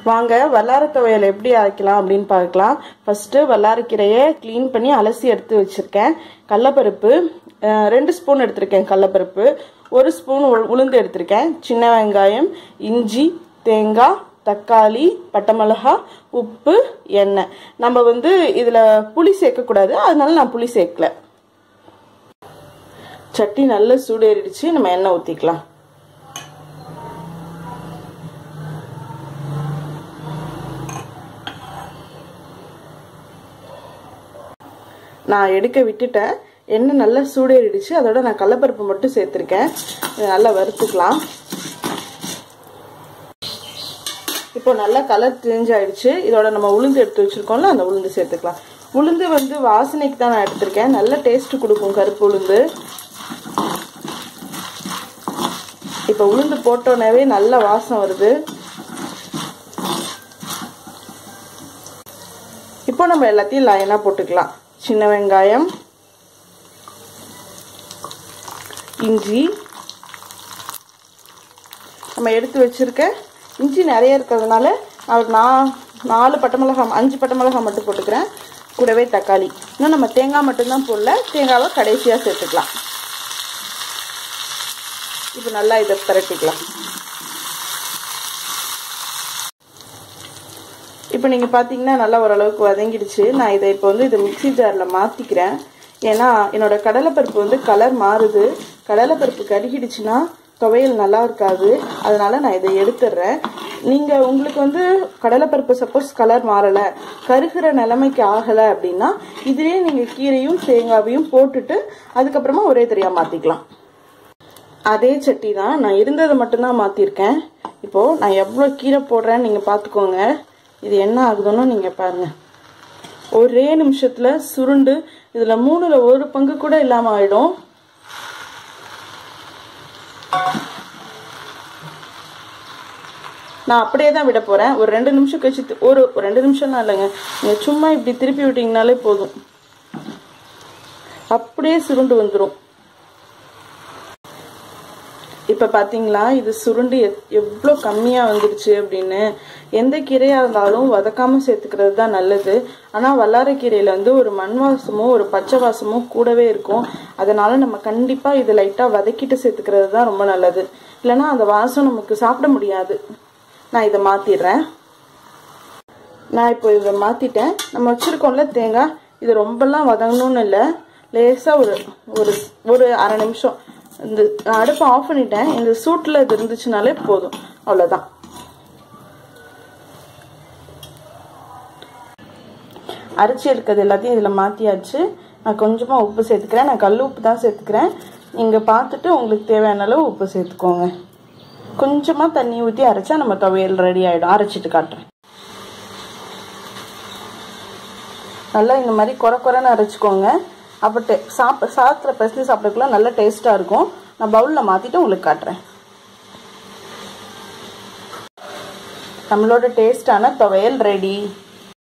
வாங்க வல்லார துவையல் எப்படி அரைக்கலாம் அப்படின்னு பார்க்கலாம் ஃபர்ஸ்ட் வல்லாரக்கீரையை க்ளீன் பண்ணி அலசி எடுத்து வச்சிருக்கேன் கடலப்பருப்பு அஹ், ரெண்டு ஸ்பூன் எடுத்திருக்கேன் கடலப்பருப்பு ஒரு ஸ்பூன் உளு- உளுந்து எடுத்திருக்கேன் சின்ன வெங்காயம் இஞ்சி தேங்காய் தக்காளி பட்டை மிளகா உப்பு எண்ணெய் நம்ம வந்து இதில் புளி சேர்க்கக்கூடாது அதனால நான் புளி சேர்க்கல சட்டி நல்லா சூடேறிடுச்சு நம்ம எண்ணெய் ஊற்றிக்கலாம் நான் எடுக்க விட்டுட்டேன் எண்ணெய் நல்லா சூடேறிடுச்சு அதோட நான் கடலப்பருப்பு மட்டும் சேர்த்துருக்கேன் இதை நல்லா வறுத்துக்கலாம் இப்போ நல்லா கலர் சேஞ்ச் ஆயிடுச்சு இதோட நம்ம உளுந்து எடுத்து வச்சிருக்கோம்ல அந்த உளுந்து சேர்த்துக்கலாம் உளுந்து வந்து வாசனைக்கு தான் நான் எடுத்திருக்கேன் நல்ல டேஸ்ட் கொடுக்கும் கருப்பு உளுந்து இப்போ உளுந்து போட்டோன்னே நல்ல வாசம் வருது இப்போ நம்ம எல்லாத்தையும் லைனாக போட்டுக்கலாம் சின்ன வெங்காயம் இஞ்சி நம்ம எடுத்து வச்சிருக்க இஞ்சி நிறைய இருக்கிறதுனால நான் நான் நாலு பட்டை மிளகாய் அஞ்சு பட்டை மிளகாய் மட்டும் போட்டுக்கிறேன் கூடவே தக்காளி இன்னும் நம்ம தேங்காய் மட்டும்தான் போடல தேங்காவை கடைசியாக சேர்த்துக்கலாம் இப்போ நல்லா இதை திரட்டிக்கலாம் இப்போ நீங்கள் பார்த்தீங்கன்னா நல்லா ஓரளவுக்கு வதங்கிடுச்சு நான் இதை இப்போ வந்து இதை மிக்சி ஜாரில் மாற்றிக்கிறேன் ஏன்னா என்னோட கடலைப்பருப்பு வந்து கலர் மாறுது கடலைப்பருப்பு கருகிடுச்சுன்னா துவையல் நல்லா இருக்காது அதனால நான் இதை எடுத்துடுறேன் நீங்கள் உங்களுக்கு வந்து கடலைப்பருப்பு சப்போஸ் கலர் மாறலை கருகிற நிலைமைக்கு ஆகலை அப்படின்னா இதிலே நீங்கள் கீரையும் தேங்காவையும் போட்டுட்டு அதுக்கப்புறமா ஒரே தெரியாக மாற்றிக்கலாம் அதே சட்டி தான் நான் இருந்ததை மட்டும்தான் மாற்றிருக்கேன் இப்போது நான் எவ்வளோ கீரை போடுறேன்னு நீங்கள் பார்த்துக்கோங்க இது என்ன ஆகுதுன்னு நீங்கள் பாருங்கள் ஒரே நிமிஷத்தில் சுருண்டு இதில் மூணில் ஒரு பங்கு கூட இல்லாமல் ஆயிடும் நான் அப்படியே தான் விட போகிறேன் ஒரு ரெண்டு நிமிஷம் கழிச்சு தி- ஒரு ஒரு ரெண்டு நிமிஷம்லாம் இல்லைங்க நீங்கள் சும்மா இப்படி திருப்பி விட்டீங்கனாலே போதும் அப்படியே சுருண்டு வந்துடும் இப்போ பார்த்தீங்களா இது சுருண்டு எத்- எவ்வளோ கம்மியாக வந்துடுச்சு அப்படின்னு எந்த கீரையாக இருந்தாலும் வதக்காமல் சேர்த்துக்கிறது தான் நல்லது ஆனால் வல்லாரைக்கீரையில் வந்து ஒரு மண் வாசமும் ஒரு பச்சை வாசமும் கூடவே இருக்கும் அதனால நம்ம கண்டிப்பாக இது லைட்டாக வதக்கிட்டு சேர்த்துக்கிறது தான் ரொம்ப நல்லது இல்லைன்னா அந்த வாசம் நமக்கு சாப்பிட முடியாது நான் இதை மாற்றிடுறேன் நான் இப்போ இதை மாற்றிட்டேன் நம்ம வச்சுருக்கோம்ல தேங்காய் இது ரொம்பலாம் வதங்கணும்னு இல்லை லேசாக ஒரு ஒரு ஒரு அரை நிமிஷம் இந்த நான் அடுப்பை ஆஃப் பண்ணிட்டேன் இந்த சூட்டில் இது இருந்துச்சுனாலே போதும் அவ்வளோதான் அரிசி இருக்கிறது எல்லாத்தையும் இதில் மாற்றியாச்சு நான் கொஞ்சமாக உப்பு சேர்த்துக்கிறேன் நான் கல் உப்பு தான் சேர்த்துக்கிறேன் நீங்கள் பார்த்துட்டு உங்களுக்கு தேவையான அளவு உப்பு சேர்த்துக்கோங்க கொஞ்சமாக தண்ணி ஊற்றி அரைச்சா நம்ம துவையல் ரெடி ஆகிடும் அரைச்சிட்டு காட்டுறேன் நல்லா இந்த மாதிரி குறை குறைன்னு அரைச்சிக்கோங்க அப்போ டே சாப்பிட சாதத்தில் பிசைஞ்சு சாப்பிடக்குள்ள நல்ல டேஸ்ட்டாக இருக்கும் நான் பவுலில் மாற்றிட்டு உங்களுக்கு காட்டுறேன் நம்மளோட டேஸ்டான துவையல் ரெடி